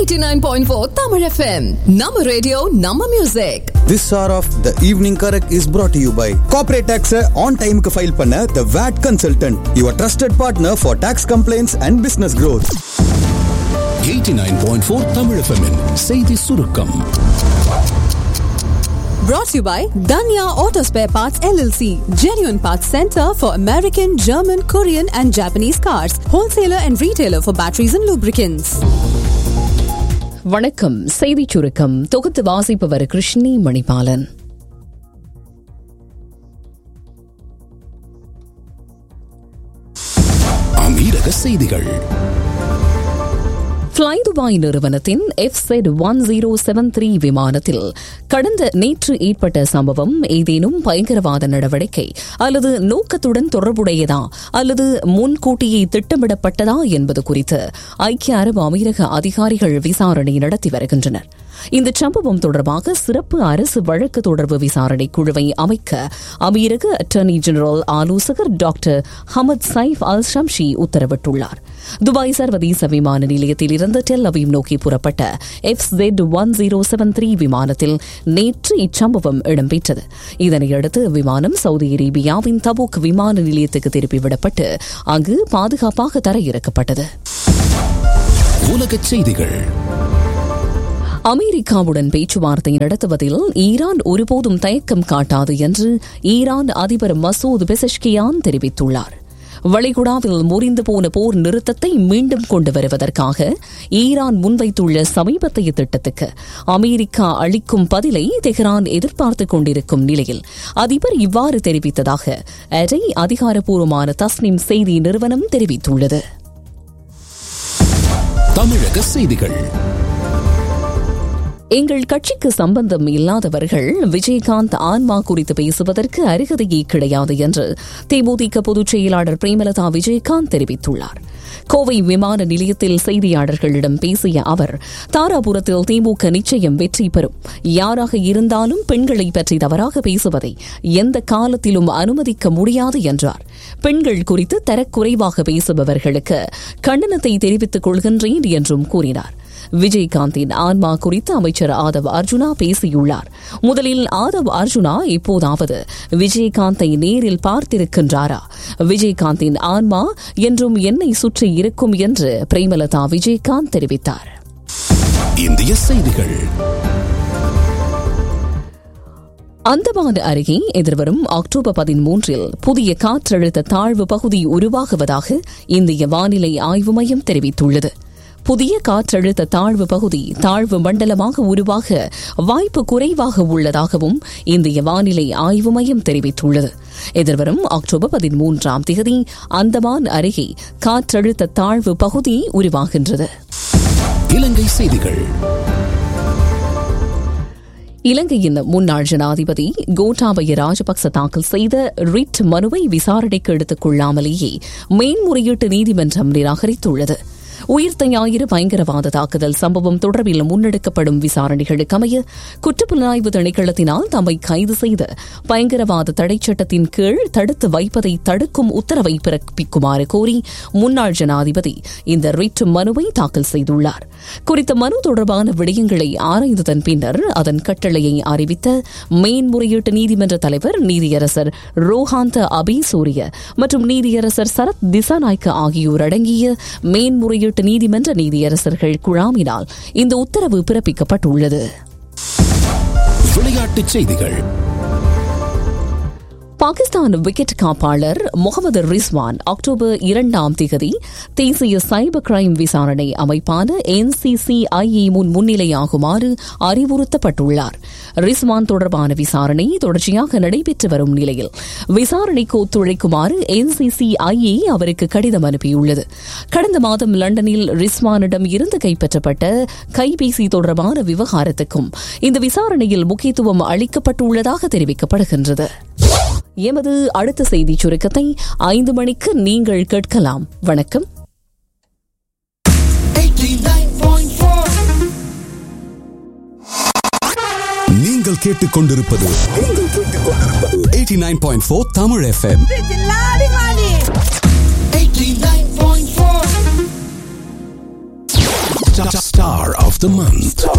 89.4 Tamil FM. Nama radio, Nama music. This hour of the evening correct is brought to you by Corporate Tax on time க்கு file பண்ண The VAT Consultant, your trusted partner for tax complaints and business growth. 89.4 Tamil FM -இன் செய்தி சுருக்கம் Brought to you by Danya Auto Spare Parts LLC. Genuine Parts Center for American, German, Korean and Japanese cars. Wholesaler and retailer for batteries and lubricants. வணக்கம் செய்திச் சுருக்கம் தொகுத்து வாசிப்பவர் கிருஷ்ணி மணிபாலன் அமீரக செய்திகள் fly Dubai நிறுவனத்தின் F Z one zero seven three விமானத்தில் கடந்த நேற்று ஏற்பட்ட சம்பவம் ஏதேனும் பயங்கரவாத நடவடிக்கை அல்லது நோக்கத்துடன் தொடர்புடையதா அல்லது முன்கூட்டியே திட்டமிடப்பட்டதா என்பது குறித்து ஐக்கிய அரபு அமீரக அதிகாரிகள் விசாரணை நடத்தி வருகின்றனர் இந்த சம்பவம் தொடர்பாக சிறப்பு அரசு வழக்கு தொடர்பு விசாரணை குழுவை அமைக்க அமீரக அட்டர்னி ஜெனரல் ஆலோசகர் doctor Hamad Saif Al Shamsi உத்தரவிட்டுள்ளார் துபாய் சர்வதேச விமான நிலையத்தில் இருந்து டெல் அவீம் நோக்கி புறப்பட்ட F Z one zero seven three விமானத்தில் நேற்று இச்சம்பவம் இடம்பெற்றது இதனையடுத்து விமானம் சவுதி அரேபியாவின் தபூக் விமான நிலையத்துக்கு திருப்பிவிடப்பட்டு அங்கு பாதுகாப்பாக தரையிறக்கப்பட்டது உலகச் செய்திகள் அமெரிக்காவுடன் பேச்சுவார்த்தை நடத்துவதில் ஈரான் ஒருபோதும் தயக்கம் காட்டாது என்று ஈரான் அதிபர் மசூத் பெசஷ்கியான் தெரிவித்துள்ளார் வளைகுடாவில் முறிந்து போன போர் நிறுத்தத்தை மீண்டும் கொண்டு வருவதற்காக ஈரான் முன்வைத்துள்ள சமீபத்திய திட்டத்துக்கு அமெரிக்கா அளிக்கும் பதிலை தெஹ்ரான் எதிர்பார்த்துக் கொண்டிருக்கும் நிலையில் அதிபர் இவ்வாறு தெரிவித்ததாக அரை அதிகாரப்பூர்வமான தஸ்னிம் செய்தி நிறுவனம் தெரிவித்துள்ளது தமிழக செய்திகள் எங்கள் கட்சிக்கு சம்பந்தம் இல்லாதவர்கள் விஜயகாந்த் ஆன்மா குறித்து பேசுவதற்கு அருகதையே கிடையாது என்று தேமுதிக பொதுச் செயலாளர் பிரேமலதா விஜயகாந்த் தெரிவித்துள்ளார் கோவை விமான நிலையத்தில் செய்தியாளர்களிடம் பேசிய அவர் தாராபுரத்தில் திமுக நிச்சயம் வெற்றி பெறும் யாராக இருந்தாலும் பெண்களை பற்றி தவறாக பேசுவதை எந்த காலத்திலும் அனுமதிக்க முடியாது என்றார் பெண்கள் குறித்து தரக்குறைவாக பேசுபவர்களுக்கு கண்டனத்தை தெரிவித்துக் கொள்கின்றேன் என்றும் கூறினார் விஜயகாந்தின் ஆன்மா குறித்து அமைச்சர் ஆதவ் அர்ஜுனா பேசியுள்ளார் முதலில் ஆதவ் அர்ஜுனா இப்போதாவது விஜயகாந்தை நேரில் பார்த்திருக்கின்றாரா விஜயகாந்தின் ஆன்மா என்றும் என்னை சுற்றி இருக்கும் என்று பிரேமலதா விஜயகாந்த் தெரிவித்தார் இந்திய செய்திகள் அந்தமான் அருகே எதிர்வரும் அக்டோபர் பதிமூன்றில் புதிய காற்றழுத்த தாழ்வு பகுதி உருவாகுவதாக இந்திய வானிலை ஆய்வு மையம் தெரிவித்துள்ளது புதிய காற்றழுத்த தாழ்வு பகுதி தாழ்வு மண்டலமாக உருவாக வாய்ப்பு குறைவாக உள்ளதாகவும் இந்திய வானிலை ஆய்வு மையம் தெரிவித்துள்ளது எதிர்வரும் அக்டோபர் பதிமூன்றாம் தேதி அந்தமான் அருகே காற்றழுத்த தாழ்வு பகுதி உருவாகின்றது இலங்கை செய்திகள் இலங்கையின் முன்னாள் ஜனாதிபதி கோட்டாபய ராஜபக்ச தாக்கல் செய்த ரிட் மனுவை விசாரணைக்கு எடுத்துக் கொள்ளாமலேயே மேன்முறையீட்டு நீதிமன்றம் நிராகரித்துள்ளது உயிர்த்த ஞாயிறு பயங்கரவாத தாக்குதல் சம்பவம் தொடர்பில் முன்னெடுக்கப்படும் விசாரணைகளுக்கு அமைய குற்றப்புலனாய்வு திணைக்களத்தினால் தம்மை கைது செய்து பயங்கரவாத தடைச் சட்டத்தின் கீழ் தடுத்து வைப்பதை தடுக்கும் உத்தரவை பிறப்பிக்குமாறு கோரி முன்னாள் ஜனாதிபதி இந்த ரிட் மனுவை தாக்கல் செய்துள்ளார் குறித்த மனு தொடர்பான விடயங்களை ஆராய்ந்ததன் பின்னர் அதன் கட்டளையை அறிவித்த மேன்முறையீட்டு நீதிமன்ற தலைவர் நீதியரசர் ரோஹாந்த அபிசூரிய மற்றும் நீதியரசர் சரத் திசாநாய்க்க ஆகியோர் அடங்கிய மேன்முறையீட்டு நீதிமன்ற நீதியரசர்கள் குழாமினால் இந்த உத்தரவு பிறப்பிக்கப்பட்டுள்ளது விளையாட்டுச் செய்திகள் பாகிஸ்தான் விக்கெட் காப்பாளர் முகமது ரிஸ்வான் அக்டோபர் இரண்டாம் திகதி தேசிய சைபர் கிரைம் விசாரணை அமைப்பான என்சிசிஐஏ முன் முன்னிலையாகுமாறு அறிவுறுத்தப்பட்டுள்ளார் ரிஸ்வான் தொடர்பான விசாரணை தொடர்ச்சியாக நடைபெற்று வரும் நிலையில் விசாரணைக்கு ஒத்துழைக்குமாறு என்சிசிஐஏ அவருக்கு கடிதம் அனுப்பியுள்ளது கடந்த மாதம் லண்டனில் ரிஸ்வானிடம் இருந்து கைப்பற்றப்பட்ட கைபேசி தொடர்பான விவகாரத்துக்கும் இந்த விசாரணையில் முக்கியத்துவம் அளிக்கப்பட்டுள்ளதாக தெரிவிக்கப்படுகின்றது எமது அடுத்த செய்தி சுருக்கத்தை ஐந்து மணிக்கு நீங்கள் கேட்கலாம் வணக்கம் நீங்கள் கேட்டுக்கொண்டிருப்பது eighty nine point four Tamil FM Star of the month.